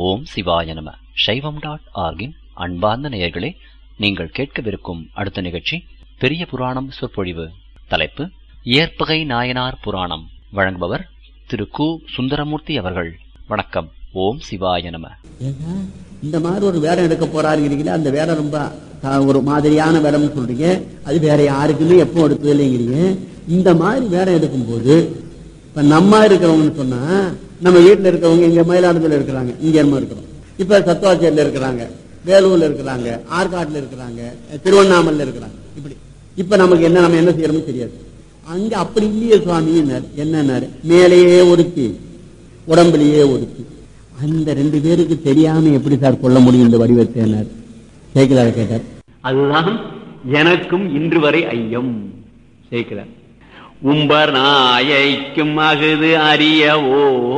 ஓம் சிவாய நம சைவம் டாட் ஆர்கின் அன்பார்ந்த நேயர்களே நீங்கள் கேட்கவிருக்கும் அடுத்த நிகழ்ச்சி பெரிய புராணம் சொற்பொழிவு தலைப்பு இயற்பகை நாயனார் புராணம் வழங்குபவர் திரு கு சுந்தரமூர்த்தி அவர்கள் வணக்கம் ஓம் சிவாய நம ஏங்க இந்த மாதிரி ஒரு வேடம் எடுக்க போறாருங்கிறீங்களா அந்த வேடம் ரொம்ப த- ஒரு மாதிரியான வேடம்னு சொல்றீங்க அது வேற யாருக்குமே எப்போ எடுத்தது இல்லைங்கிறீங்க இந்த மாதிரி வேடம் எடுக்கும்போது இப்ப நம்ம இருக்கிறவங்கன்னு சொன்னா நம்ம வீட்டுல இருக்கிறவங்க இங்க மயிலாடுதுறையில இருக்கிறாங்க இங்க நம்ம இருக்கிறோம் இப்ப சத்துவாச்சேரியில இருக்கிறாங்க வேலூர்ல இருக்கிறாங்க ஆற்காட்டுல இருக்கிறாங்க திருவண்ணாமலையில இருக்கிறாங்க இப்படி இப்ப நமக்கு என்ன நம்ம என்ன செய்யறோம்னு தெரியாது அங்க அப்படி இல்லையே சுவாமி என்னன்னாரு மேலேயே ஒருத்தி உடம்புலயே ஒருத்தி அந்த ரெண்டு பேருக்கு தெரியாம எப்படி சார் கொள்ள முடியும் இந்த வடிவத்தை என்னார் கேட்கலாரு கேட்டார் அதுதான் எனக்கும் இன்று வரை ஐயம் சேர்க்கிறார் உம்பர் நாயைக்கும் அகுது அறியவோ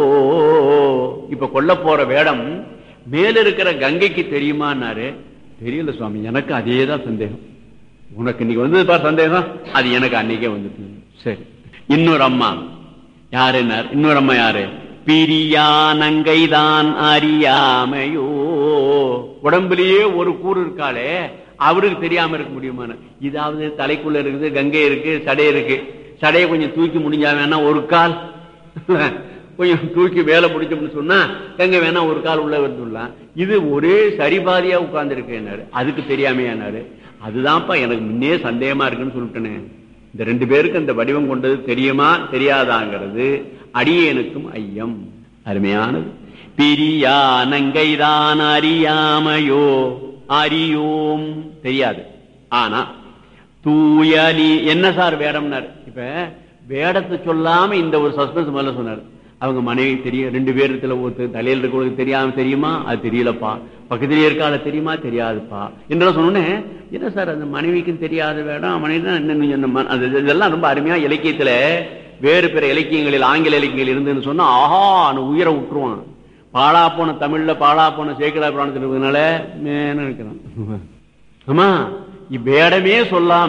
இப்ப கொல்ல போற வேடம் மேல இருக்கிற கங்கைக்கு தெரியுமான்னாரு தெரியல சுவாமி எனக்கு அதே தான் சந்தேகம் உனக்கு இன்னைக்கு வந்தது பார் சந்தேகம் அது எனக்கு அன்னைக்கே வந்துட்டு சரி இன்னொரு அம்மா யாருன்னார் இன்னொரு அம்மா யாரு பிரியானங்கைதான் அறியாமையோ உடம்புலயே ஒரு கூறு இருக்காளே அவருக்கு தெரியாம இருக்க முடியுமான இதாவது தலைக்குள்ள இருக்குது கங்கை இருக்கு சடை இருக்கு சடையை கொஞ்சம் தூக்கி முடிஞ்சா வேணா ஒரு கால் கொஞ்சம் தூக்கி வேலை முடிச்சோம்னு சொன்னா கங்கை வேணா ஒரு கால் உள்ள வந்துடலாம் இது ஒரே சரிபாதியா உட்கார்ந்து இருக்கேன்னாரு அதுக்கு தெரியாமையானாரு அதுதான்ப்பா எனக்கு முன்னே சந்தேகமா இருக்குன்னு சொல்லிட்டேனே இந்த ரெண்டு பேருக்கு அந்த வடிவம் கொண்டது தெரியுமா தெரியாதாங்கிறது அடியேனுக்கும் ஐயம் அருமையானது பிரியானங்கைதான் அறியாமையோ அறியோம் தெரியாது ஆனா தூய நீ என்ன சார் வேடம்னாரு இப்ப வேடத்தை சொல்லாம இந்த ஒரு சஸ்பென்ஸ் முதல்ல சொன்னார் அவங்க மனைவி தெரியும் ரெண்டு பேருத்துல ஒருத்தர் தலையில் இருக்கிறவங்களுக்கு தெரியாம தெரியுமா அது தெரியலப்பா பக்கத்திலேயே இருக்கால தெரியுமா தெரியாதுப்பா என்றெல்லாம் சொன்னோன்னே என்ன சார் அந்த மனைவிக்கும் தெரியாத வேடம் மனைவி தான் என்ன என்ன ம- அது இதெல்லாம் ரொம்ப அருமையா இலக்கியத்துல வேறு பிற இலக்கியங்களில் ஆங்கில இலக்கியங்கள் இருந்துன்னு சொன்னா ஆஹா அவன் உயிரை விட்டுருவான் பாழா போன தமிழ்ல பாழா போன சேக்கடா புராணத்தில் இருக்கிறதுனால மேன்னு இருக்கிறான் ஆமா இவ்வேடமே சொல்லாம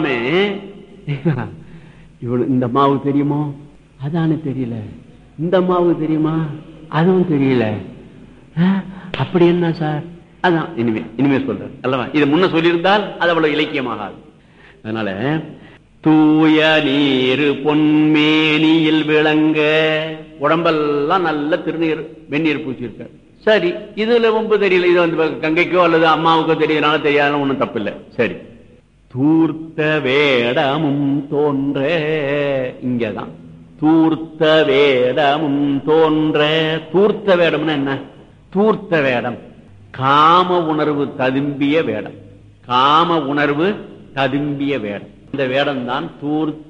இவனு இந்த அம்மாவுக்கு தெரியுமோ அதானே தெரியல இந்த அம்மாவுக்கு தெரியுமா அதுவும் தெரியல ஆ, அப்படி என்ன சார் அதான் இனிமே இனிமே சொல்றேன் அல்லவா இது முன்ன சொல்லியிருந்தால் அது அவ்வளவு இலக்கியமாகாது அதனால தூய நீரு பொன்மேனியில் விளங்க உடம்பெல்லாம் நல்ல திருநீர் வெந்நீர் பூசியிருக்காரு சரி இதுல ரொம்ப தெரியல இது வந்து கங்கைக்கோ அல்லது அம்மாவுக்கோ தெரியறனால தெரியாதுன்னு ஒண்ணும் தப்பு இல்லை சரி தூர்த்த வேடமும் தோன்ற இங்கதான் தூர்த்த வேடமும் தோன்ற தூர்த்த வேடம்னா என்ன தூர்த்த வேடம் காம உணர்வு ததும்பிய வேடம் காம உணர்வு ததும்பிய வேடம் இந்த வேடம் தான் தூர்த்த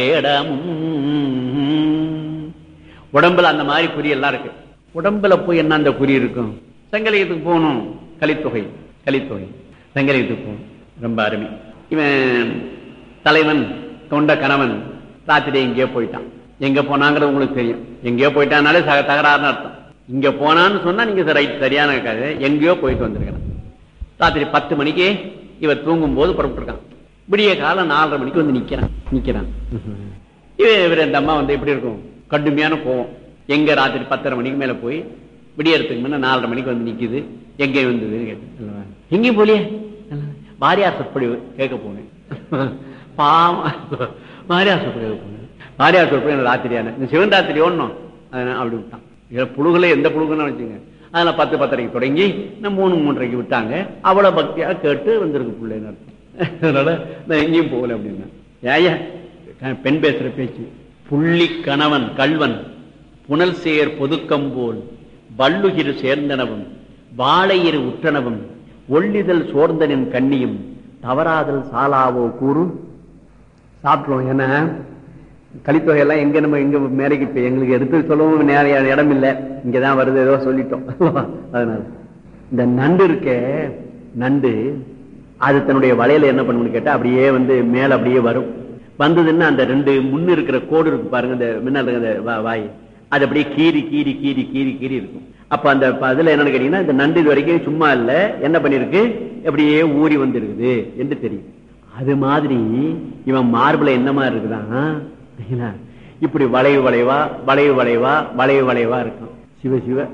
வேடமும் உடம்புல அந்த மாதிரி குறி எல்லாம் இருக்கு உடம்புல போய் என்ன அந்த குறி இருக்கும் சங்கலியத்துக்கு போகணும் கலித்தொகை கலித்தொகை சங்கலியத்துக்கு போகணும் ரொம்ப அருமை இவன் தலைவன் தொண்ட கணவன் ராத்திரி எங்கேயோ போயிட்டான் எங்க போனாங்கிறது உங்களுக்கு தெரியும் எங்கேயோ போயிட்டானாலே சக- தகராறுன்னு அர்த்தம் இங்க போனான்னு சொன்னா நீங்க ரைட் சரியான கதை எங்கேயோ போயிட்டு வந்திருக்கணும் ராத்திரி பத்து மணிக்கு இவர் தூங்கும் போது புறப்பட்டிருக்கான் விடிய காலம் நாலரை மணிக்கு வந்து நிக்கிறான் நிக்கிறான் இவன் இவர் இந்த அம்மா வந்து எப்படி இருக்கும் கடுமையான கோவம் எங்க ராத்திரி பத்தரை மணிக்கு மேல போய் விடியறதுக்கு முன்ன நாலரை மணிக்கு வந்து நிக்குது எங்க வந்தது கேட்டு எங்கேயும் போலியே வாரியார் சொற்பொழிவு கேட்க போனேன் பாவம் வாரியார் சொற்பொழிவு போனேன் வாரியார் சொற்பொழிவு எனக்கு ராத்திரியான இந்த சிவன் ராத்திரி ஓடணும் அதனால அப்படி விட்டான் இதுல புழுகுல எந்த புழுகுன்னு வச்சுங்க அதில் பத்து பத்தரைக்கு தொடங்கி நான் மூணு மூன்றரைக்கு விட்டாங்க அவ்வளவு பக்தியாக கேட்டு வந்திருக்கு பிள்ளைன்னு அர்த்தம் அதனால நான் எங்கேயும் போகல அப்படின்னா ஏயா பெண் பேசுற பேச்சு புள்ளி கணவன் கல்வன் புனல் சேர் பொதுக்கம் போல் வள்ளுகிர் சேர்ந்தனவும் வாழையிரு உற்றனவும் ஒள்ளிதழ் சோர்ந்தனின் கண்ணியும் தவறாதல் சாலாவோ கூறு சாப்பிட்டுருவோம் ஏன்னா கலித்தொகை எல்லாம் எங்க நம்ம எங்க மேலைக்கு இப்ப எங்களுக்கு எடுத்து சொல்லவும் நேர இடம் இல்லை இங்கதான் வருது ஏதோ சொல்லிட்டோம் அதனால இந்த நண்டு இருக்கே நண்டு அது தன்னுடைய வலையில என்ன பண்ணுன்னு கேட்டா அப்படியே வந்து மேல அப்படியே வரும் வந்ததுன்னா அந்த ரெண்டு முன்னு இருக்கிற கோடு இருக்கு பாருங்க இந்த முன்னால இருக்கிற அந்த வா- வாய் அது அப்படியே கீறி கீறி கீறி கீறி கீறி இருக்கும் அப்ப அந்த ப- அதுல என்னன்னு கேட்டீங்கன்னா இந்த நண்டு இது வரைக்கும் சும்மா இல்ல என்ன பண்ணிருக்கு அப்படியே ஊறி வந்திருக்குது என்று தெரியும் அது மாதிரி இவன் மார்பிள என்ன மாதிரி இருக்குதான் சரிங்களா? இப்படி வளைவு வளைவா வளைவு வளைவா வளைவு வளைவா இருக்கும் சிவ சிவ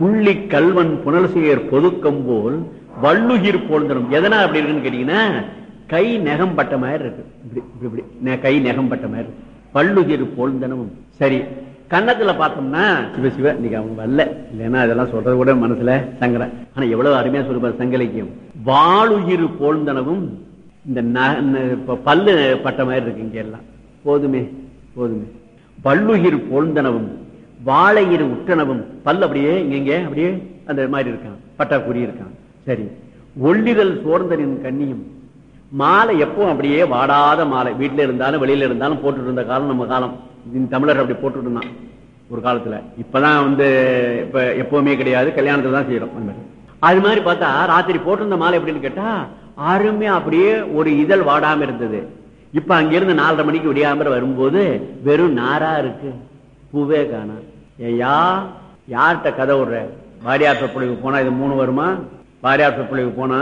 புள்ளி கல்வன் புனல்சியர் பொதுக்கம் போல் வள்ளுயிர் போழ்ந்தனும் எதனா அப்படி இருக்குன்னு கேட்டீங்கன்னா கை நெகம் பட்ட மாதிரி இருக்கு இப்படி இப்படி இப்படி நெ- கை நெகம் பட்ட மாதிரி இருக்கு வள்ளுயிர் போழ்ந்தனும் சரி கன்னத்துல பார்த்தோம்னா சிவ சிவ இன்னைக்கு அவங்க வரல இல்லைன்னா அதெல்லாம் சொல்றது கூட மனசுல சங்கடம் ஆனா எவ்வளவு அருமையா சொல்லுவார் சங்கலிக்கியம் வாளுயிர் போழ்ந்தனவும் இந்த ந- ந- இப்ப பல்லு பட்ட மாதிரி இருக்கு இங்க எல்லாம் போதுமே போதுமே வள்ளுயிர் போழ்ந்தனவும் வாழையிரு உற்றனவும் பல் அப்படியே இங்க இங்க அப்படியே அந்த மாதிரி இருக்கான் பட்டா குறி இருக்கான் சரி ஒள்ளிதல் சோர்ந்தனின் கண்ணியும் மாலை எப்பவும் அப்படியே வாடாத மாலை வீட்டுல இருந்தாலும் வெளியில இருந்தாலும் போட்டுட்டு இருந்த காலம் நம்ம காலம் இந்த தமிழர் அப்படி போட்டுட்டு இருந்தான் ஒரு காலத்துல இப்பதான் வந்து இப்ப எப்பவுமே கிடையாது கல்யாணத்துல தான் செய்யறோம் அந்த மாதிரி அது மாதிரி பார்த்தா ராத்திரி போட்டிருந்த மாலை எப்படின்னு கேட்டா அருமையா அப்படியே ஒரு இதழ் வாடாம இருந்தது இப்ப அங்கிருந்து நாலரை மணிக்கு விடியாம வரும்போது வெறும் நாரா இருக்கு பூவே காணா ஏயா யார்கிட்ட கதை விடுற வாரியார் சொற்பொழிவு போனா இது மூணு வருமா வாரியார் சொற்பொழிவு போனா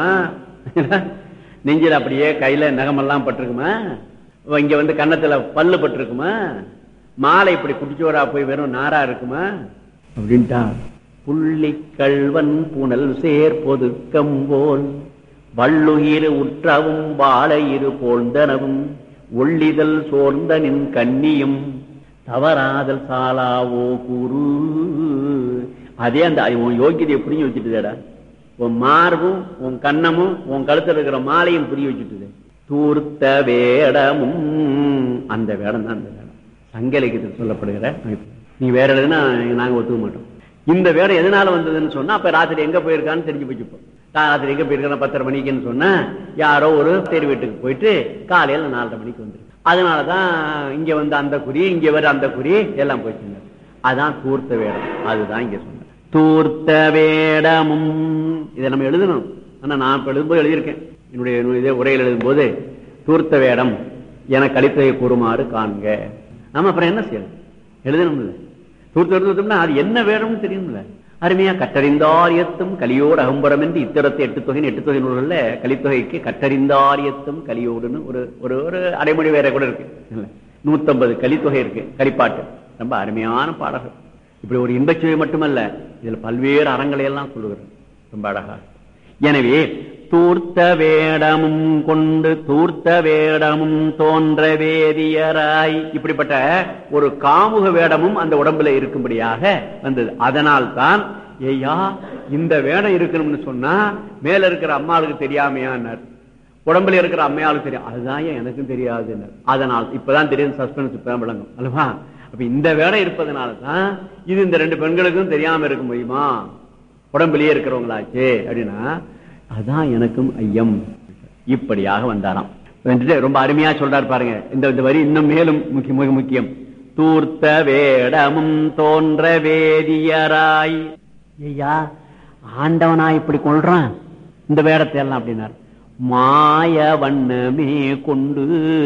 நெஞ்சில் அப்படியே கையில நகமெல்லாம் பட்டிருக்குமா இங்க வந்து கன்னத்துல பல்லு பட்டிருக்குமா மாலை இப்படி குடிச்சோரா போய் வெறும் நாரா இருக்குமா அப்படின்ட்டா புள்ளி கல்வன் புனல் சேர் பொதுக்கம்போல் வள்ளுயிர் உற்றவும் வாழையிரு போழ்ந்தனவும் ஒள்ளிதல் சோர்ந்த நின் கண்ணியும் தவறாதல் சாலாவோ கூறு அதே அந்த உன் யோகியதையை புரிஞ்சு வச்சுட்டுதேடா உன் மார்பும் உன் கண்ணமும் உன் கழுத்துல இருக்கிற மாலையும் புரிய வச்சுட்டுது தூர்த்த வேடமும் அந்த வேடம் தான் அந்த வேடம் சங்க இலக்கியத்தில் சொல்லப்படுகிற அமைப்பு நீ வேற எழுதுனா நாங்க ஒத்துக்க மாட்டோம் இந்த வேடம் எதனால வந்ததுன்னு சொன்னா அப்ப ராத்திரி எங்க போயிருக்கான்னு தெரிஞ்சு வச்சுப்போம் ராத்திரி எங்க போயிருக்கான பத்தரை மணிக்குன்னு சொன்னா யாரோ ஒரு தெரு வீட்டுக்கு போயிட்டு காலையில நாலரை மணிக்கு வந்துருக்கு அதனாலதான் இங்க வந்து அந்த குறி இங்க வர அந்த குறி எல்லாம் போச்சுங்க அதான் தூர்த்த வேடம் அதுதான் இங்க சொன்ன தூர்த்த வேடமும் இதை நம்ம எழுதணும் ஆனா நான் இப்ப எழுதும்போது எழுதியிருக்கேன் என்னுடைய இதே உரையில் எழுதும்போது தூர்த்த வேடம் என கழித்ததை கூறுமாறு காண்க நாம அப்புறம் என்ன செய்யணும் எழுதணும்ல தூர்த்து எடுத்துட்டோம்னா அது என்ன வேணும்னு தெரியும்ல அருமையா கட்டறிந்தாரியத்தும் கலியோடு அகம்பரம் என்று இத்தரத்தை எட்டு தொகை எட்டு தொகை நூல்கள்ல கலித்தொகைக்கு கட்டறிந்தாரியத்தும் கலியோடுன்னு ஒரு ஒரு ஒரு அடைமொழி வேற கூட இருக்கு இல்ல நூத்தம்பது கலித்தொகை இருக்கு கலிப்பாட்டு ரொம்ப அருமையான பாடல்கள் இப்படி ஒரு இன்பச்சுவை மட்டுமல்ல இதுல பல்வேறு அறங்களை எல்லாம் சொல்லுகிறது ரொம்ப அழகா எனவே தூர்த்த வேடமும் கொண்டு தூர்த்த வேடமும் தோன்ற வேதியராய் இப்படிப்பட்ட ஒரு காமுக வேடமும் அந்த உடம்புல இருக்கும்படியாக வந்தது அதனால் தான் ஐயா இந்த வேடம் இருக்கணும்னு சொன்னா மேல இருக்கிற அம்மாளுக்கு தெரியாமையானார் உடம்புல இருக்கிற அம்மையாளுக்கு தெரியும் அதுதான் ஏன் எனக்கும் தெரியாது அதனால் இப்பதான் தெரியும் சஸ்பென்ஸ் இப்பதான் விளங்கும் அல்லவா அப்ப இந்த வேடம் இருப்பதனால தான் இது இந்த ரெண்டு பெண்களுக்கும் தெரியாம இருக்க முடியுமா உடம்புலயே இருக்கிறவங்களாச்சு அப்படின்னா அதான் எனக்கும் ஐயம் இப்படியாக வந்தாராம் வந்துட்டு ரொம்ப அருமையா சொல்றாரு பாருங்க இந்த இந்த வரி இன்னும் மேலும் முக்கிய மிக முக்கியம் தூர்த்த வேடமும் தோன்ற வேதியராய் ஐயா ஆண்டவனா இப்படி கொள்றான் இந்த வேடத்தை எல்லாம் அப்படின்னார் மாய வண்ணமே கொண்டு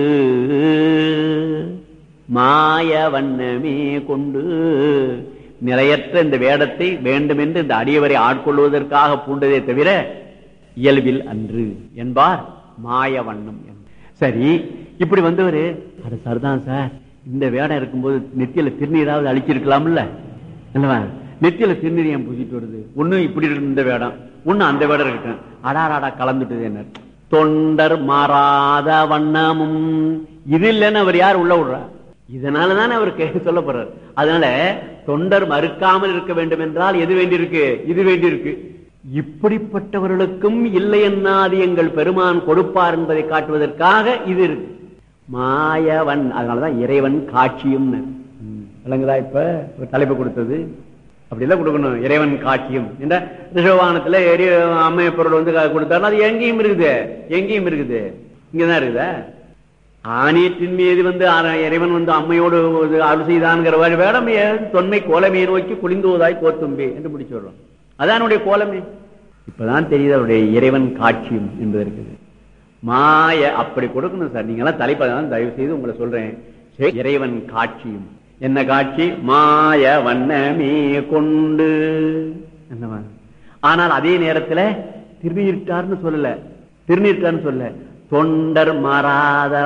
மாய வண்ணமே கொண்டு நிலையற்ற இந்த வேடத்தை வேண்டுமென்று இந்த அடியவரை ஆட்கொள்வதற்காக பூண்டதே தவிர இயல்பில் அன்று என்பார் மாய வண்ணம் என்று. சரி இப்படி வந்தவரு அது சரிதான் சார் இந்த வேடம் இருக்கும்போது நெத்தியில திருநீராவது அழிச்சிருக்கலாம்ல அல்லவா நெத்தியில திருநீர் ஏன் பூசிட்டு வருது ஒண்ணு இப்படி இருக்கு இந்த வேடம் ஒண்ணு அந்த வேடம் இருக்கட்டும் அடாராடா கலந்துட்டது என்ன தொண்டர் மாறாத வண்ணமும் இது இல்லைன்னு அவர் யார் உள்ள விடுறா இதனாலதானே அவர் கே- சொல்ல போறார் அதனால தொண்டர் மறுக்காமல் இருக்க வேண்டும் என்றால் எது வேண்டியிருக்கு இது வேண்டியிருக்கு இப்படிப்பட்டவர்களுக்கும் இல்லை என்னாது எங்கள் பெருமான் கொடுப்பார் என்பதை காட்டுவதற்காக இது இருக்கு மாயவன் அதனாலதான் இறைவன் காட்சியும் விளங்குதா இப்ப ஒரு தலைப்பு கொடுத்தது அப்படிலாம் கொடுக்கணும் இறைவன் காட்சியும் என்ற ரிஷவானத்துல எரி அம்மைய பொருள் வந்து கொடுத்தாலும் அது எங்கேயும் இருக்குது எங்கேயும் இருக்குது இங்கதான் இருக்குதா ஆணியத்தின் மீது வந்து ஆர- இறைவன் வந்து அம்மையோடு ஒரு அருள் செய்தான்ங்கிற வழி வேடம் ஏன் தொன்மை கோலமையை நோக்கி குளிந்துவதாய் கோத்தும்பி என்று முடிச்சு சொல்றோம் அதான் என்னுடைய கோலமே இப்பதான் தெரியுது அவருடைய இறைவன் காட்சியும் என்பது இருக்குது மாய அப்படி கொடுக்கணும் சார் நீங்க எல்லாம் தலைப்பதான் தயவு செய்து உங்களை சொல்றேன் சரி, இறைவன் காட்சியும் என்ன காட்சி மாய வண்ணமே கொண்டு என்னவா? ஆனால் அதே நேரத்துல திருநீர்ட்டார்னு சொல்லல திருநீர்ட்டார்னு சொல்லல தொண்டர் மாறாத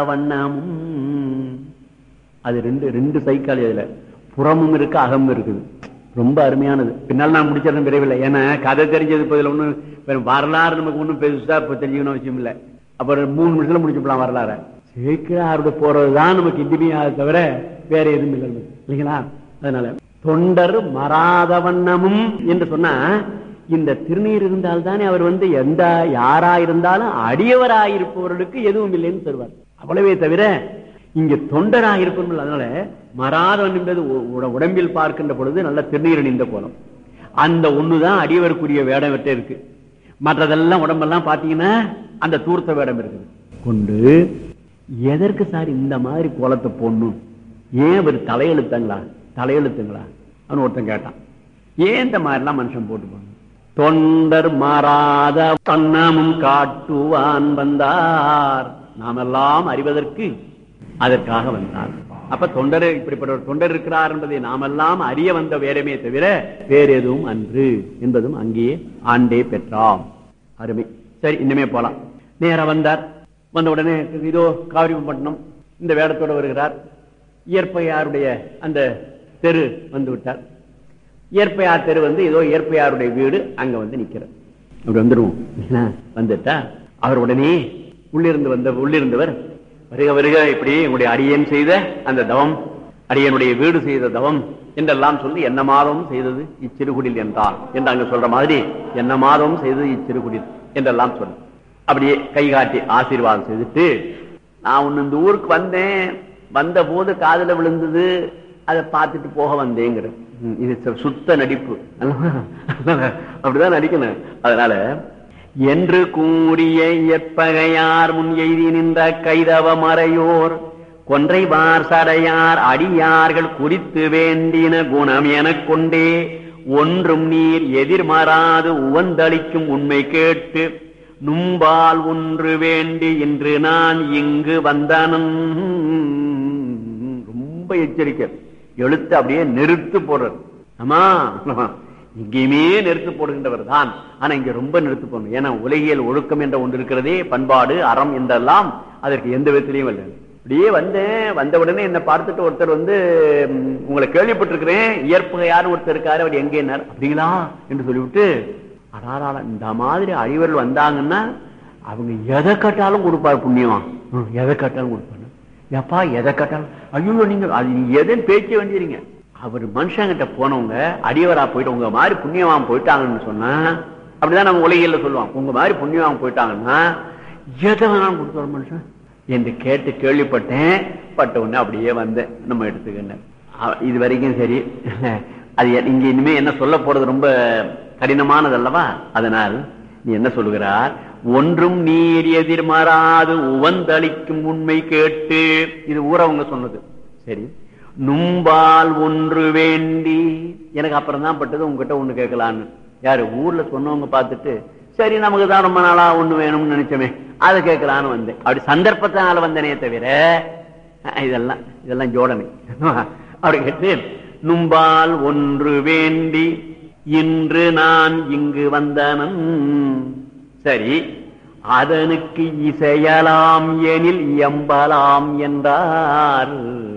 வண்ணமும் அது ரெண்டு ரெண்டு சைக்காலி அதுல புறமும் இருக்கு அகமும் இருக்குது ரொம்ப அருமையானது பின்னால் நான் முடிச்சிடறேன் விரைவில் ஏன்னா கதை தெரிஞ்சது பதில் ஒன்றும் வரலாறு நமக்கு ஒன்றும் பெருசா இப்போ தெரிஞ்சுக்கணும் அவசியம் இல்லை அப்புறம் மூணு நிமிஷத்துல முடிச்சுக்கலாம் வரலாறு சேக்கிராரோட போறதுதான் நமக்கு இனிமையாக தவிர வேற எதுவும் இல்லை நமக்கு. இல்லைங்களா அதனால தொண்டர் மறாத வண்ணமும் என்று சொன்னா இந்த திருநீர் இருந்தால் தானே அவர் வந்து எந்த யாரா இருந்தாலும் அடியவராயிருப்பவர்களுக்கு எதுவும் இல்லைன்னு தருவார் அவ்வளவே தவிர இங்க தொண்டராயிருப்பவர்கள் அதனால மறாதவன் என்பது உ- உட- உடம்பில் பார்க்கின்ற பொழுது நல்ல திருநீர் அணிந்த கோலம் அந்த ஒண்ணுதான் அடியவருக்குரிய வேடம் வெட்ட இருக்கு மற்றதெல்லாம் உடம்பெல்லாம் பாத்தீங்கன்னா அந்த தூர்த்த வேடம் இருக்குது கொண்டு எதற்கு சார் இந்த மாதிரி கோலத்தை போடணும் ஏன் அவர் தலையெழுத்தங்களா தலையெழுத்துங்களா அவன் ஒருத்தன் கேட்டான் ஏன் இந்த மாதிரிலாம் மனுஷன் போட்டு போகணும் தொண்டர் மாறாத பன்னமும் காட்டுவான் வந்தார் நாமெல்லாம் அறிவதற்கு அதற்காக வந்தார் அப்ப தொண்டர் இப்படிப்பட்ட ஒரு தொண்டர் இருக்கிறார் என்பதை நாமெல்லாம் அறிய வந்த வேறமே தவிர வேற எதுவும் அன்று என்பதும் அங்கேயே ஆண்டே பெற்றாம் அருமை சரி இனிமே போலாம் நேரா வந்தார் வந்த உடனே இதோ காவிரிப்பட்டினம் இந்த வேடத்தோட வருகிறார் இயற்பையாருடைய அந்த தெரு வந்து விட்டார் இயற்பையார் தெரு வந்து ஏதோ இயற்பையாருடைய வீடு அங்க வந்து நிக்கிறார் அப்படி வந்துருவோம் என்ன? வந்துட்டா அவர் உடனே உள்ளிருந்து வந்த உள்ளிருந்தவர் வருக வருக இப்படி உங்களுடைய அடியன் செய்த அந்த தவம் அடியனுடைய வீடு செய்த தவம் என்றெல்லாம் சொல்லி என்ன மாதம் செய்தது இச்சிறுகுடில் என்றார் என்று அங்க சொல்ற மாதிரி என்ன மாதம் செய்தது இச்சிறுகுடில் என்றெல்லாம் சொல்ல அப்படியே கை காட்டி ஆசீர்வாதம் செய்துட்டு நான் ஒண்ணு இந்த ஊருக்கு வந்தேன் வந்த போது காதுல விழுந்தது அதை பார்த்துட்டு போக வந்தேங்கிற ம், இது சு- சுத்த நடிப்பு அப்படிதான் நடிக்கணும் அதனால என்று கூறிய எப்பகையார் முன் எய்தி நின்ற கைதவ மறையோர் கொன்றைவார் சடையார் அடியார்கள் குறித்து வேண்டின குணம் எனக் கொண்டே ஒன்றும் நீர் எதிர்மாறாது உவந்தளிக்கும் உண்மை கேட்டு நும்பால் ஒன்று வேண்டி இன்று நான் இங்கு வந்தனன் ரொம்ப எச்சரிக்கை எழுத்து அப்படியே நிறுத்து போடுறது ஆமா இங்கேயுமே நிறுத்து போடுகின்றவர் தான் ஆனா இங்க ரொம்ப நிறுத்து போடணும் ஏன்னா உலகியல் ஒழுக்கம் என்ற ஒன்று இருக்கிறதே பண்பாடு அறம் என்றெல்லாம் அதற்கு எந்த விதத்திலையும் இல்லை அப்படியே வந்தேன் வந்த உடனே என்ன பார்த்துட்டு ஒருத்தர் வந்து ம், உங்களை கேள்விப்பட்டிருக்கிறேன் இயற்பு யாரும் ஒருத்தர் இருக்காரு அவர் எங்கே அப்படிங்களா என்று சொல்லிவிட்டு அடாராடா இந்த மாதிரி அழிவர்கள் வந்தாங்கன்னா அவங்க எதை கட்டாலும் கொடுப்பார் புண்ணியமா ம், எதை கட்டாலும் கொடுப்பாரு எப்பா எதை கட்டாலும் ஐயோ நீங்க அது நீங்க எதையும் பேச்ச வேண்டியதுங்க அவர் மனுஷங்கிட்ட போனவங்க அடியவரா போயிட்டு உங்க மாதிரி புண்ணியவான் போயிட்டாங்கன்னு சொன்னா அப்படிதான் நம்ம உலகில சொல்லுவோம் உங்க மாதிரி புண்ணியவான் போயிட்டாங்கன்னா எதை வேணாலும் கொடுத்தாரு மனுஷன் என்று கேட்டு கேள்விப்பட்டேன் பட்ட உடனே அப்படியே வந்தேன் நம்ம எடுத்துக்கிட்டேன் அ- இது வரைக்கும் சரி அது எ- இங்க இனிமே என்ன சொல்ல போறது ரொம்ப கடினமானது அல்லவா அதனால் நீ என்ன சொல்லுகிறார் ஒன்றும் நீர் எதிர்மாறாது உவந்தளிக்கும் உண்மை கேட்டு இது ஊரவங்க சொன்னது சரி நும்பால் ஒன்று வேண்டி எனக்கு அப்புறம் தான் பட்டது உங்ககிட்ட ஒண்ணு கேட்கலான்னு யாரு ஊர்ல சொன்னவங்க பார்த்துட்டு சரி நமக்கு தான் ரொம்ப நாளா ஒண்ணு வேணும்னு நினைச்சோமே அதை கேட்கலான்னு வந்தேன் அப்படி சந்தர்ப்பத்தினால வந்தனே தவிர அஹ், இதெல்லாம் இதெல்லாம் ஜோடனை அப்படி கேட்டு நும்பால் ஒன்று வேண்டி இன்று நான் இங்கு வந்தனன் சரி அதனுக்கு இசையலாம் எனில் எம்பலாம் என்றார்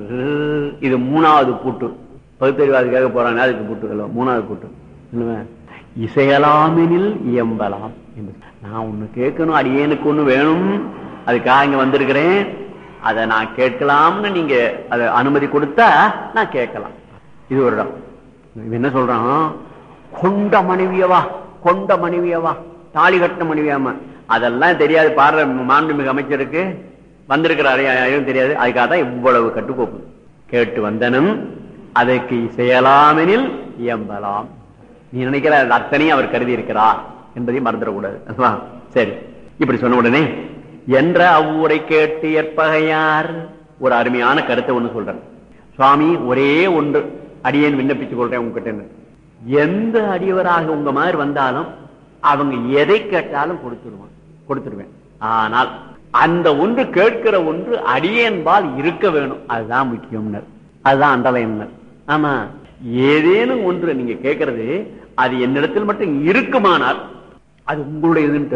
இது மூணாவது பூட்டு பகுத்தறிவாதுக்காக போறாங்க அதுக்கு பூட்டுகளோ மூணாவது பூட்டு இல்லையா? இசையலாமெனில் இயம்பலாம் என்று. நான் ஒண்ணு கேட்கணும் அடியேனுக்கு ஒண்ணு வேணும் அதுக்காக இங்க வந்திருக்கிறேன் அதை நான் கேட்கலாம்னு நீங்க அதை அனுமதி கொடுத்தா நான் கேட்கலாம் இது ஒரு இடம் இவன் என்ன சொல்றான் கொண்ட மனைவியவா கொண்ட மனைவியவா தாலி கட்ட மனைவியாம அதெல்லாம் தெரியாது பாடுற மாண்புமிகு அமைச்சருக்கு வந்திருக்கிறாரு யாரும் தெரியாது அதுக்காக தான் இவ்வளவு கட்டுக்கோப்பு கேட்டு வந்தனும் அதற்கு செய்யலாமெனில் இயம்பலாம் நீ நினைக்கிற அது அத்தனையும் அவர் கருதி இருக்கிறார் என்பதையும் மறந்துடக்கூடாது அதுவா? சரி இப்படி சொன்ன உடனே என்ற அவ்வூரை கேட்டு ஏற்பகையார் ஒரு அருமையான கருத்தை ஒண்ணு சொல்றேன் சுவாமி ஒரே ஒன்று அடியேன் விண்ணப்பித்துக் கொள்றேன் உங்ககிட்ட எந்த அடியவராக உங்க மாதிரி வந்தாலும் அவங்க எதை கேட்டாலும் கொடுத்துருவான் கொடுத்துருவேன் ஆனால் அந்த ஒன்று கேட்கிற ஒன்று அடியேன்பால் இருக்க வேணும் அதுதான் முக்கியம்னர் அதுதான் அண்டலையினர் ஆமா ஏதேனும் ஒன்று நீங்க கேட்கறது அது என்னிடத்தில் மட்டும் இருக்குமானால் அது உங்களுடையதுன்ட்டு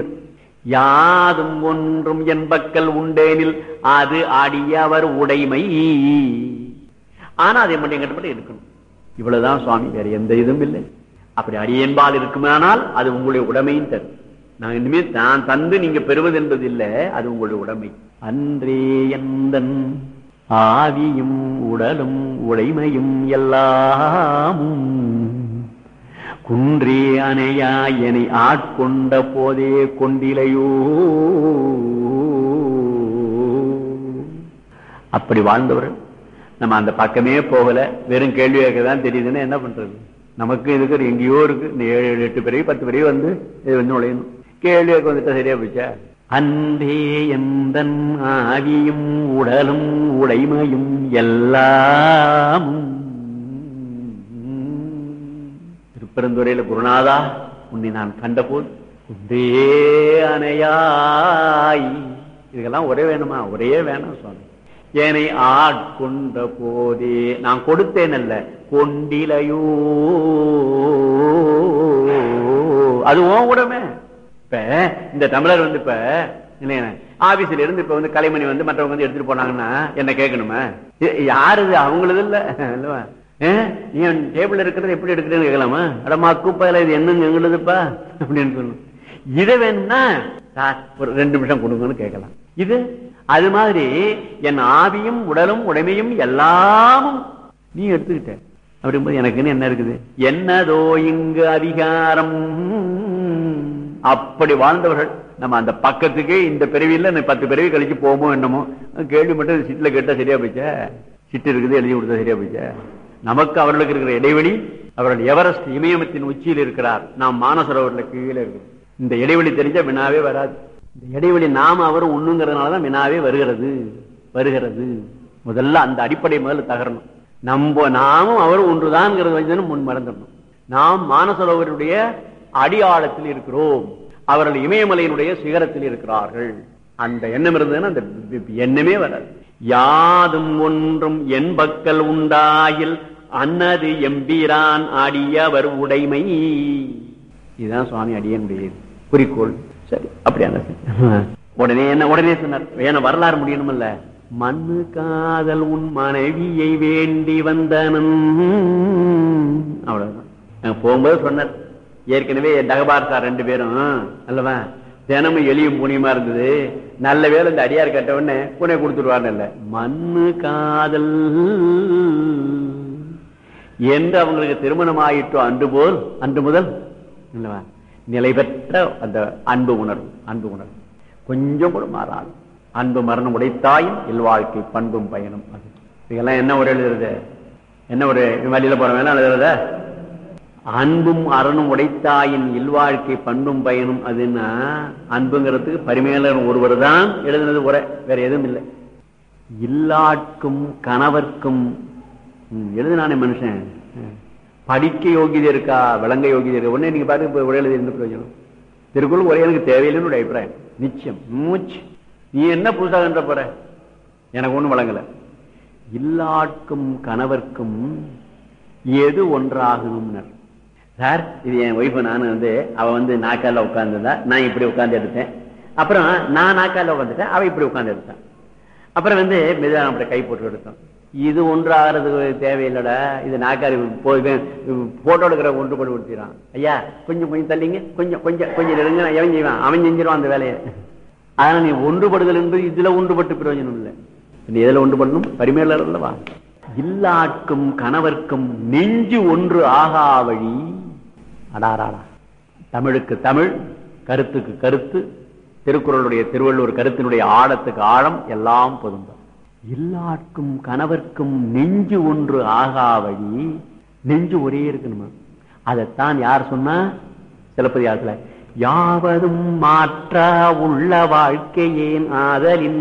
யாதும் ஒன்றும் என்பக்கல் உண்டேனில் அது அடியவர் உடைமை ஆனா அதை மட்டும் எங்கிட்ட மட்டும் இருக்கணும் இவ்வளவுதான் சுவாமி வேற எந்த இதுவும் இல்லை அப்படி அடியேன்பால் இருக்குமானால் அது உங்களுடைய உடைமையும் தரும் நான் இனிமே நான் தந்து நீங்க பெறுவது என்பது இல்லை அது உங்களுடைய உடைமை அன்றே எந்தன் ஆவியும் உடலும் உடைமையும் எல்லாமும் குன்றே அணையா என்னை ஆட்கொண்ட போதே கொண்டிலையோ அப்படி வாழ்ந்தவர்கள் நம்ம அந்த பக்கமே போகல வெறும் கேள்வி கேட்கதான் தெரியுதுன்னா என்ன பண்றது நமக்கு இதுக்கு எங்கேயோ இருக்கு இந்த ஏழு ஏழு, எட்டு பேரையும் பத்து பேரையும் வந்து இது வந்து நுழையணும் கேள்வி கேட்க வந்துட்டா சரியா போச்சா அன்றே எந்தன் ஆவியும் உடலும் உடைமையும் எல்லாமும் திருப்பெருந்துறையில குருநாதா உன்னை நான் கண்டபோது குன்றே அணையாய் இதுக்கெல்லாம் ஒரே வேணுமா ஒரே வேணும் சுவாமி ஏனை ஆட்கொண்ட போதே நான் கொடுத்தேன் அல்ல கொண்டிலையோ அது உன் உடமை இப்ப இந்த தமிழர் வந்து இப்ப இல்லையா ஆபீஸ்ல இருந்து இப்ப வந்து கலைமணி வந்து மற்றவங்க வந்து எடுத்துட்டு போனாங்கன்னா என்ன கேட்கணுமா இ- யாரு இது அவங்களது இல்ல இல்லவா ஏ, நீ டேபிள் இருக்கிறது எப்படி எடுக்கிறேன்னு கேட்கலாமா அடமா கூப்பாயில இது என்னங்க எங்களுதுப்பா அப்படின்னு சொல்லணும் இதை வேணும்னா சார் ஒரு ரெண்டு நிமிஷம் கொடுங்கன்னு கேட்கலாம் இது அது மாதிரி என் ஆவியும் உடலும் உடைமையும் எல்லாமும் நீ எடுத்துக்கிட்ட அப்படிங்கும்போது எனக்குன்னு என்ன இருக்குது என்னதோ இங்கு அதிகாரம் அப்படி வாழ்ந்தவர்கள் நம்ம அந்த பக்கத்துக்கே இந்த பிறவியில இந்த பத்து பிறவி கழிச்சு போமோ என்னமோ கேள்வி மட்டும் சிட்டில கேட்டா சரியா போச்சா சிட்டு இருக்குது எழுதி கொடுத்தா சரியா போச்சா நமக்கு அவர்களுக்கு இருக்கிற இடைவெளி அவர்கள் எவரெஸ்ட் இமயமத்தின் உச்சியில் இருக்கிறார் நாம் மானசரோவரில் கீழே இருக்கிறோம் இந்த இடைவெளி தெரிஞ்சா வினாவே வராது இந்த இடைவெளி நாம அவரும் ஒண்ணுங்கிறதுனாலதான் வினாவே வருகிறது வருகிறது முதல்ல அந்த அடிப்படை முதல்ல தகரணும் நம்ம நாமும் அவரும் ஒன்றுதான்ங்கிறது வந்து முன் மறந்துடணும் நாம் மானசரோவருடைய அடியாழத்தில் இருக்கிறோம் அவர்கள் இமயமலையினுடைய சிகரத்தில் இருக்கிறார்கள் அந்த எண்ணம் இருந்ததுன்னா அந்த பி- பி- எண்ணமே வராது யாதும் ஒன்றும் என்பக்கல் உண்டாயில் அன்னது எம்பீரான் அடியவர் உடைமை இதுதான் சுவாமி அடியனுடைய குறிக்கோள் சரி அப்படியான உடனே என்ன உடனே சொன்னார் வேண வரலாறு முடியணும்ல மண்ணு காதல் உன் மனைவியை வேண்டி வந்தனன் அவ்வளவுதான் நாங்க போகும்போது சொன்னார் ஏற்கனவே டகபார் சார் ரெண்டு பேரும் அல்லவா தினமும் எளியும் புனியமா இருந்தது நல்ல வேளை இந்த அடியார் கட்ட உடனே புனை கொடுத்துருவார்னு இல்ல மண்ணு காதல் என்று அவங்களுக்கு திருமணம் ஆயிட்டோ அன்று போல் அன்று முதல் இல்லவா நிலை பெற்ற அந்த அன்பு உணர்வு அன்பு உணர்வு கொஞ்சம் கூட மாறாது அன்பு மரணம் உடைத்தாயும் இல்வாழ்க்கை பண்பும் பயனும் அது இதெல்லாம் என்ன ஒரு எழுதுறது என்ன ஒரு வழியில போற வேணா எழுதுறத அன்பும் அரணும் உடைத்தாயின் இல்வாழ்க்கை பண்பும் பயனும் அதுன்னா அன்புங்கிறதுக்கு பரிமையாளர் ஒருவர் தான் எழுதுனது உரை வேற எதுவும் இல்லை இல்லாட்கும் கணவர்க்கும் ம், எழுதுனானே மனுஷன் ம். படிக்க யோகியதை இருக்கா விளங்க யோகியதை இருக்கா உடனே நீங்க பாட்டு இப்ப உரை எழுதி இருந்து பிரயோஜனம் திருக்குறள் ஒரே எனக்கு தேவையில்லைன்னு ஒரு அபிப்பிராயம் நிச்சயம் மூச்சு நீ என்ன புதுசாக போற எனக்கு ஒண்ணும் வழங்கல இல்லாட்கும் கணவர்க்கும் எது ஒன்றாகணும்னர் சார் இது என் ஒய்ஃபு நான் வந்து அவ வந்து நாக்கால உட்கார்ந்துருந்தா நான் இப்படி உட்கார்ந்து எடுத்தேன் அப்புறம் நான் நாக்கால உட்காந்துட்டேன் அவ இப்படி உட்கார்ந்து எடுத்தான் அப்புறம் வந்து மெதுவா அப்படி கை போட்டு எடுத்தோம் இது ஒன்று ஆகிறதுக்கு தேவையில்லடா இது நாக்காரி போய் போட்டோ எடுக்கிற ஒன்று கொண்டு கொடுத்துறான் ஐயா கொஞ்சம் கொஞ்சம் தள்ளிங்க கொஞ்சம் கொஞ்சம் கொஞ்சம் நெருங்க எவன் செய்வான் அவன் செஞ்சிருவான் அந்த வேலையை அதனால நீ ஒன்றுபடுதல் என்பது இதுல ஒன்றுபட்டு பிரயோஜனம் இல்லை நீ எதுல ஒன்றுபடணும் பரிமையாளர் அல்லவா இல்லாட்கும் கணவர்க்கும் நெஞ்சு ஒன்று ஆகா வழி அடாராடா தமிழுக்கு தமிழ் கருத்துக்கு கருத்து திருக்குறளுடைய திருவள்ளுவர் கருத்தினுடைய ஆழத்துக்கு ஆழம் எல்லாம் பொதும்பம் எல்லாருக்கும் கணவர்க்கும் நெஞ்சு ஒன்று ஆகா வழி நெஞ்சு ஒரே இருக்கணுமா அதைத்தான் யார் சொன்னா சிலப்பதிகாரத்துல யாவதும் மாற்றா உள்ள வாழ்க்கையேன் ஆதலின்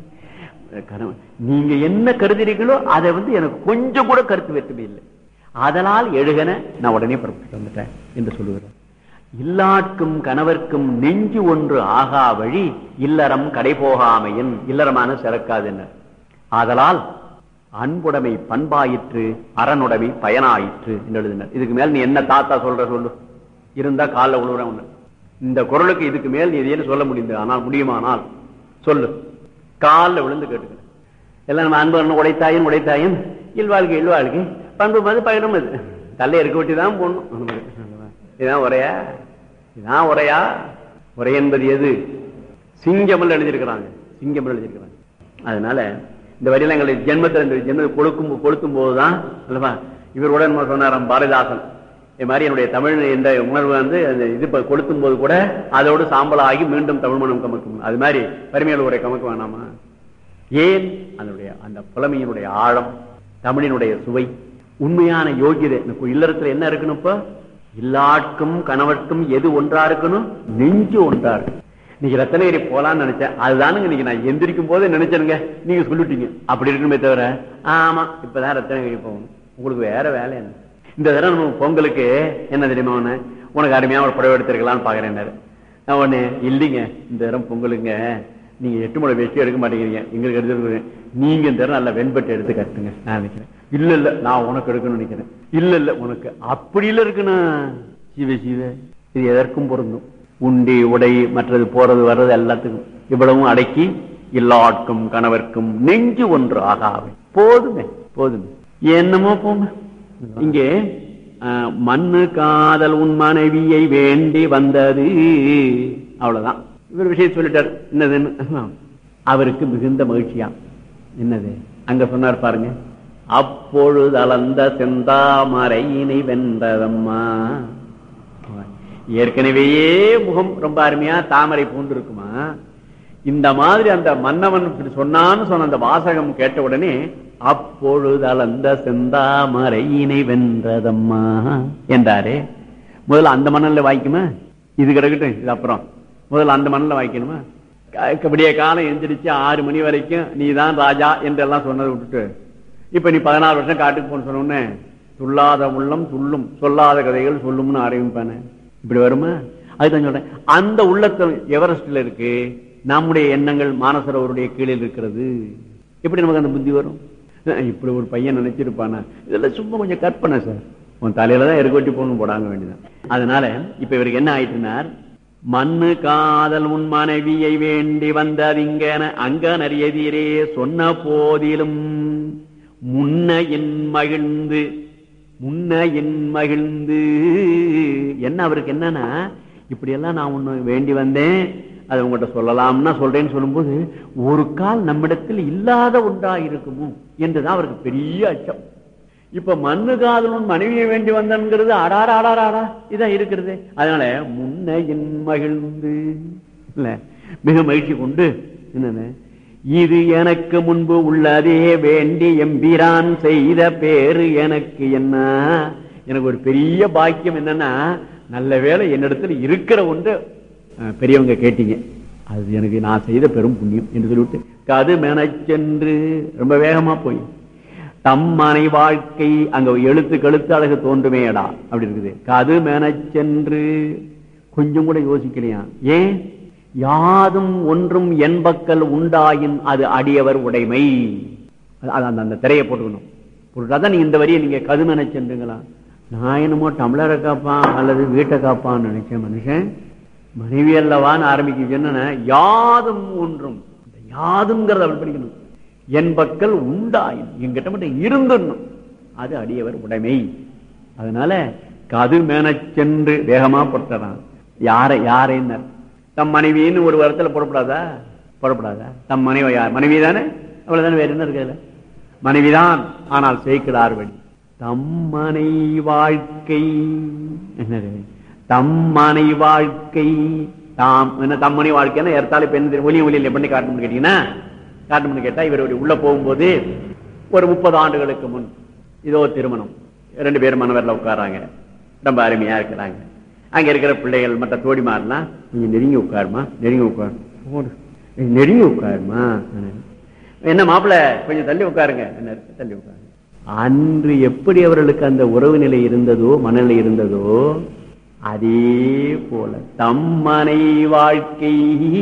கணவன் நீங்க என்ன கருதுறீங்களோ அதை வந்து எனக்கு கொஞ்சம் கூட கருத்து வேற்றுமை இல்லை அதனால் எழுகன நான் உடனே புறப்பட்டு வந்துட்டேன் என்று சொல்லுகிறார் இல்லாட்கும் கணவர்க்கும் நெஞ்சு ஒன்று ஆகா வழி இல்லறம் கடை போகாமையின் இல்லறமான சிறக்காது என்ன ஆதலால் அன்புடைமை பண்பாயிற்று அறனுடைமை பயனாயிற்று என்று எழுதினார் இதுக்கு மேல் நீ என்ன தாத்தா சொல்ற சொல்லு இருந்தா காலில் விழுவுறேன் உன்னை இந்த குரலுக்கு இதுக்கு மேல் நீ எதையும் சொல்ல முடியுது ஆனால் முடியுமானால் சொல்லு காலில் விழுந்து கேட்டுக்கிறேன் எல்லாம் நம்ம அன்பு உடைத்தாயின் உடைத்தாயின் இல்வாழ்க்கை இல்வாழ்க்கை பண்பு மாதிரி பயிரும் அது தள்ள இருக்க வெட்டி தான் போடணும் இதான் உரையா இதான் உரையா உரை என்பது எது சிங்கமல் எழுதியிருக்கிறாங்க சிங்கமல் எழுதியிருக்கிறாங்க அதனால இந்த வரியில எங்களை ஜென்மத்தில் இந்த ஜென்மத்தை கொழுக்கும் கொளுத்தும் போதுதான் அல்லவா இவர் கூட நம்ம சொன்னாராம் பாரதிதாசன் இது மாதிரி என்னுடைய தமிழ் என்ற உணர்வு வந்து அந்த இது இப்ப கொளுத்தும் போது கூட அதோடு சாம்பலாகி மீண்டும் தமிழ் மனம் கமக்கும் அது மாதிரி வறுமையில் உரை கமக்க வேணாமா ஏன் அதனுடைய அந்த புலமையினுடைய ஆழம் தமிழினுடைய சுவை உண்மையான யோகியதை இந்த இல்லறத்துல என்ன இருக்கணும் இப்ப எல்லாருக்கும் கணவர்க்கும் எது ஒன்றா இருக்கணும் நெஞ்சு ஒன்றா இருக்கு நீங்க ரத்தனகிரி போலான்னு நினைச்சேன் அதுதானுங்க நீங்க நான் எந்திரிக்கும் போதே நினைச்சேனுங்க நீங்க சொல்லிட்டீங்க அப்படி இருக்கணுமே தவிர ஆமா இப்பதான் ரத்தனகிரி போகணும் உங்களுக்கு வேற வேலை என்ன இந்த தடவை நம்ம பொங்கலுக்கு என்ன தெரியுமா ஒண்ணு உனக்கு அருமையா ஒரு புடவை எடுத்திருக்கலாம்னு பாக்குறேன் நான் ஒண்ணு இல்லைங்க இந்த தரம் பொங்கலுங்க நீங்க எட்டு முளை வேஷ்டி எடுக்க மாட்டேங்கிறீங்க எங்களுக்கு எடுத்து நீங்க இந்த தரம் நல்ல வெண்பட்டு எடுத்து கட்டுங்க நான் நினைக்கிறேன் இல்ல இல்ல நான் உனக்கு எடுக்கணும்னு நினைக்கிறேன் இல்ல இல்ல உனக்கு அப்படி இல்ல இருக்கணும் சிவ சிவ இது எதற்கும் பொருந்தும் உண்டி உடை மற்றது போறது வர்றது எல்லாத்துக்கும் இவ்வளவும் அடக்கி எல்லாருக்கும் கணவர்க்கும் நெஞ்சு ஒன்று ஆகாவை போதுமே போதுமே என்னமோ போங்க இங்கே அஹ், மண்ணு காதல் உன் மனைவியை வேண்டி வந்தது அவ்வளவுதான் இவர் விஷயம் சொல்லிட்டார் என்னதுன்னு அவருக்கு மிகுந்த மகிழ்ச்சியா என்னது அங்க சொன்னார் பாருங்க அப்பொழுது அளந்த செந்தாமரையினை வென்றதம்மா ஏற்கனவேயே முகம் ரொம்ப அருமையா தாமரை பூண்டு இருக்குமா இந்த மாதிரி அந்த மன்னவன் இப்படி சொன்னான்னு சொன்ன அந்த வாசகம் கேட்ட உடனே அப்பொழுது அளந்த செந்தாமரையினை வென்றதம்மா என்றாரே முதல்ல அந்த மணல்ல வாய்க்குமா இது கிடக்கட்டும் இது அப்புறம் முதல்ல அந்த மணல்ல வாய்க்கணுமா க- விடிய காலம் எந்திரிச்சு ஆறு மணி வரைக்கும் நீ தான் ராஜா என்றெல்லாம் சொன்னதை விட்டுட்டு இப்ப நீ பதினாறு வருஷம் காட்டுக்கு போன சொன்ன உடனே துள்ளாத உள்ளம் துள்ளும் சொல்லாத கதைகள் சொல்லும்னு ஆரம்பிப்பானே இப்படி வருமா அதுதான் சொல்றேன் அந்த உள்ளத்தம் எவரெஸ்ட்ல இருக்கு நம்முடைய எண்ணங்கள் மானசரோவருடைய கீழில் இருக்கிறது எப்படி நமக்கு அந்த புத்தி வரும் அஹ் இப்படி ஒரு பையன் நினைச்சிருப்பானா இதெல்லாம் சும்மா கொஞ்சம் கற்பனை சார் உன் தலையில தான் எருக்கொட்டி போகணும் போடாங்க வேண்டியதான் அதனால இப்ப இவருக்கு என்ன ஆயிட்டுனார் மண்ணு காதல் உன் மனைவியை வேண்டி வந்ததிங்கன அங்க நரியதீரே சொன்ன போதிலும் முன்ன என் மகிழ்ந்து முன்ன என் மகிழ்ந்து என்ன அவருக்கு என்னன்னா இப்படி எல்லாம் நான் ஒண்ணு வேண்டி வந்தேன் அதை உங்கள்கிட்ட சொல்லலாம்னா சொல்றேன்னு சொல்லும்போது ஒரு கால் நம்மிடத்தில் இல்லாத ஒன்றா இருக்குமோ என்றுதான் அவருக்கு பெரிய அச்சம் இப்ப மண்ணு காதலும் மனைவியை வேண்டி வந்தங்கிறது ஆடாரா ஆடாரா ஆடா இதான் இருக்கிறது அதனால முன்ன என் மகிழ்ந்து இல்ல மிக மகிழ்ச்சி கொண்டு என்னன்னு இது எனக்கு முன்பு உள்ளதே வேண்டி எம்பிரான் செய்த பேரு எனக்கு என்ன எனக்கு ஒரு பெரிய பாக்கியம் என்னன்னா நல்ல வேளை என்னிடத்துல இருக்கிற ஒன்று அஹ், பெரியவங்க கேட்டீங்க அது எனக்கு நான் செய்த பெரும் புண்ணியம் என்று சொல்லிவிட்டு கது மெனச் சென்று ரொம்ப வேகமா போய் தம்மனை வாழ்க்கை அங்க எழுத்து கழுத்து அழகு தோன்றுமேடா அப்படி இருக்குது கது மெனச் சென்று கொஞ்சம் கூட யோசிக்கலையா ஏன் யாதும் ஒன்றும் என்பக்கல் உண்டாயின் அது அடியவர் உடைமை அது- அது அந்த- அந்த திரையை போட்டுக்கணும் போட்டுட்டாதான் நீங்க இந்த வரியை நீங்க கதுமென சென்றுங்களா நான் என்னமோ டம்ளரை காப்பான் அல்லது வீட்டை காப்பான்னு நினைச்சேன் மனுஷன் மனைவி அல்லவான்னு ஆரம்பிக்க என்னன்னா யாதும் ஒன்றும் இந்த யாதுங்கிறத அவள் படிக்கணும் என்பக்கல் உண்டாயின் எங்கிட்ட மட்டும் இருந்துடணும் அது அடியவர் உடைமை அதனால கது மேனச் சென்று வேகமா புறப்படுறான் யாரை யாரைன்னர் தம் மனைவின்னு ஒரு வாரத்துல புறப்படாதா புறப்படாதா தம் மனைவி யார் மனைவி தானே அவ்வளவுதானே வேற என்ன இருக்குதுல மனைவிதான் ஆனால் சேர்க்கிறார் வழி தம்மனை வாழ்க்கை என்னது தம்மனை வாழ்க்கை தாம் என்ன தம்மனை வாழ்க்கைன்னா ஏற்றாலும் இப்ப என்ன தெரியும்? ஒலி ஒலியில் பண்ணி காட்டணும்னு கேட்டீங்கன்னா காட்டணும்னு கேட்டா இவர் ஒரு உள்ள போகும்போது ஒரு முப்பது ஆண்டுகளுக்கு முன் இதோ திருமணம் ரெண்டு பேரும் மனவரில் உட்காராங்க ரொம்ப அருமையா இருக்கிறாங்க அங்க இருக்கிற பிள்ளைகள் மற்ற தோடிமாரெல்லாம் நீங்க நெருங்கி உட்காருமா நெருங்கி உட்காரு போடு. ஏய், நெருங்கி உட்காருமா என்ன மாப்பிள்ள கொஞ்சம் தள்ளி உட்காருங்க என்ன இருக்கு? தள்ளி உட்காருங்க அன்று எப்படி அவர்களுக்கு அந்த உறவு நிலை இருந்ததோ மனநிலை இருந்ததோ அதே போல தம்மனை வாழ்க்கை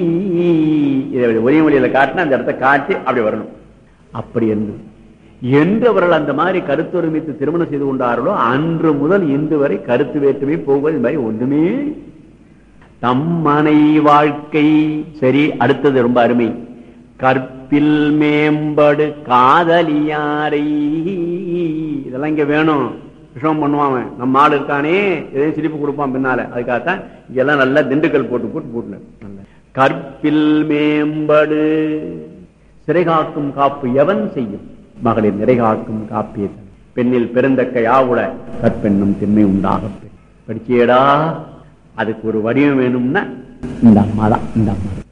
இதை ஒரே மொழியில காட்டினா அந்த இடத்தை காட்டி அப்படி வரணும் அப்படி இருந்தது என்று அவர்கள் அந்த மாதிரி கருத்து ஒருமித்து திருமணம் செய்து கொண்டார்களோ அன்று முதல் இன்று வரை கருத்து வேற்றுமை போவது இந்த மாதிரி ஒண்ணுமே தம்மனை வாழ்க்கை சரி அடுத்தது ரொம்ப அருமை கற்ப கற்பில் மேம்படு காதலியாரை இதெல்லாம் இங்க வேணும் விஷமம் பண்ணுவான் அவன். நம்ம ஆள் இருக்கானே எதையும் சிரிப்பு கொடுப்பான் பின்னால அதுக்காகத்தான் இங்கெல்லாம் நல்லா திண்டுக்கல் போட்டு போட்டு போட்டு கற்பில் மேம்படு சிறை காக்கும் காப்பு எவன் செய்யும் மகளிர் நிறை காக்கும் காப்பிய பெண்ணில் பெருந்தக்க யாவுல கற்பெண்ணும் திண்மை உண்டாக படிச்சியடா அதுக்கு ஒரு வடிவம் வேணும்னா இந்த அம்மா தான் இந்த அம்மா தான்.